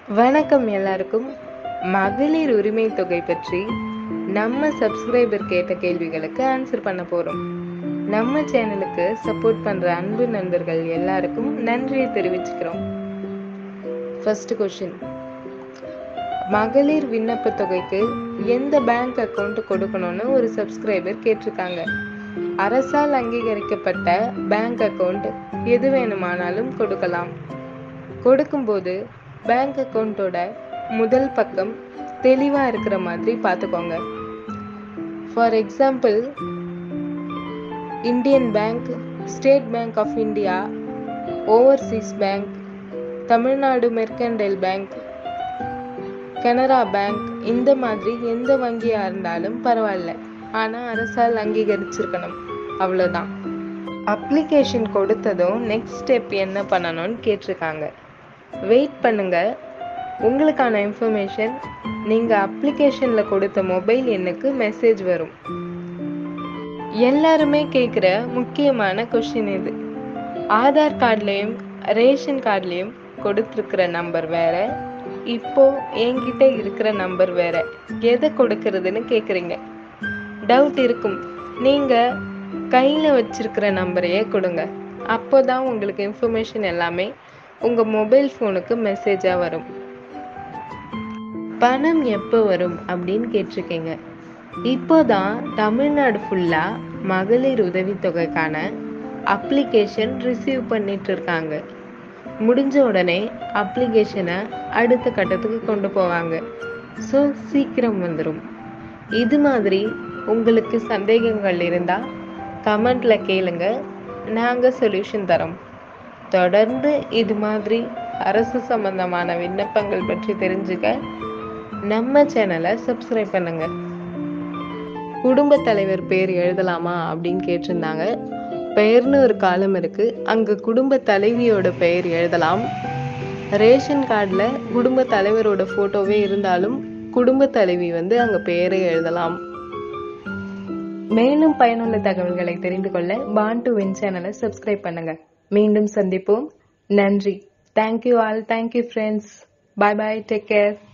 வணக்கம் எல்லாருக்கும் மகளிர் உரிமை தொகை பற்றி நம்ம சப்ஸ்கிரைபர் கேட்ட கேள்விகளுக்கு ஆன்சர் பண்ண போறோம் நம்ம சேனலுக்கு சப்போர்ட் பண்ற அன்பு நண்பர்கள் எல்லாருக்கும் நன்றியை தெரிவிச்சுக்கிறோம் ஃபர்ஸ்ட் கொஷின் மகளிர் விண்ணப்ப தொகைக்கு எந்த பேங்க் அக்கவுண்ட் கொடுக்கணும்னு ஒரு சப்ஸ்கிரைபர் கேட்டிருக்காங்க அரசால் அங்கீகரிக்கப்பட்ட பேங்க் அக்கவுண்ட் எது வேணுமானாலும் கொடுக்கலாம் கொடுக்கும்போது பேங்க் அக்கவுண்ட்டோட முதல் பக்கம் தெளிவாக இருக்கிற மாதிரி பார்த்துக்கோங்க for example Indian bank state bank of India overseas bank Tamil Nadu mercantile bank Canara bank இந்த மாதிரி எந்த வங்கியாக இருந்தாலும் பரவாயில்ல ஆனால் அரசால் அங்கீகரிச்சிருக்கணும் அவ்வளோதான் அப்ளிகேஷன் கொடுத்ததும் நெக்ஸ்ட் ஸ்டெப் என்ன பண்ணணும்னு கேட்டிருக்காங்க வெயிட் பண்ணுங்க உங்களுக்கான இன்ஃபர்மேஷன் நீங்கள் அப்ளிகேஷனில் கொடுத்த மொபைல் எண்ணுக்கு மெசேஜ் வரும் எல்லாருமே கேட்குற முக்கியமான கொஷின் இது ஆதார் கார்டுலேயும் ரேஷன் கார்டுலேயும் கொடுத்துருக்கிற நம்பர் வேற இப்போ என்கிட்ட இருக்கிற நம்பர் வேற எதை கொடுக்கறதுன்னு கேட்குறீங்க டவுட் இருக்கும் நீங்கள் கையில் வச்சிருக்கிற நம்பரையே கொடுங்க அப்போதான் உங்களுக்கு இன்ஃபர்மேஷன் எல்லாமே உங்கள் மொபைல் ஃபோனுக்கு மெசேஜாக வரும் பணம் எப்போ வரும் அப்படின்னு கேட்டிருக்கீங்க இப்போதான் தமிழ்நாடு ஃபுல்லாக மகளிர் உதவித்தொகைக்கான அப்ளிகேஷன் ரிசீவ் பண்ணிட்டு இருக்காங்க முடிஞ்ச உடனே அப்ளிகேஷனை அடுத்த கட்டத்துக்கு கொண்டு போவாங்க ஸோ சீக்கிரம் வந்துடும் இது மாதிரி உங்களுக்கு சந்தேகங்கள் இருந்தால் கமெண்ட்ல கேளுங்க நாங்கள் சொல்யூஷன் தரோம் தொடர்ந்து இது மாதிரி அரசு சம்பந்தமான விண்ணப்பங்கள் பற்றி தெரிஞ்சுக்க நம்ம சேனலை சப்ஸ்கிரைப் பண்ணுங்க குடும்ப தலைவர் பேர் எழுதலாமா அப்படின்னு கேட்டிருந்தாங்க பெயர்னு ஒரு காலம் இருக்கு அங்க குடும்ப தலைவியோட பெயர் எழுதலாம் ரேஷன் கார்டில் குடும்ப தலைவரோட போட்டோவே இருந்தாலும் குடும்ப தலைவி வந்து அங்க பெயரை எழுதலாம் மேலும் பயனுள்ள தகவல்களை தெரிந்து கொள்ள பான் டு வின் சேனலை சப்ஸ்கிரைப் பண்ணுங்க மீண்டும் சந்திப்போம் நன்றி thank you all thank you friends bye bye take care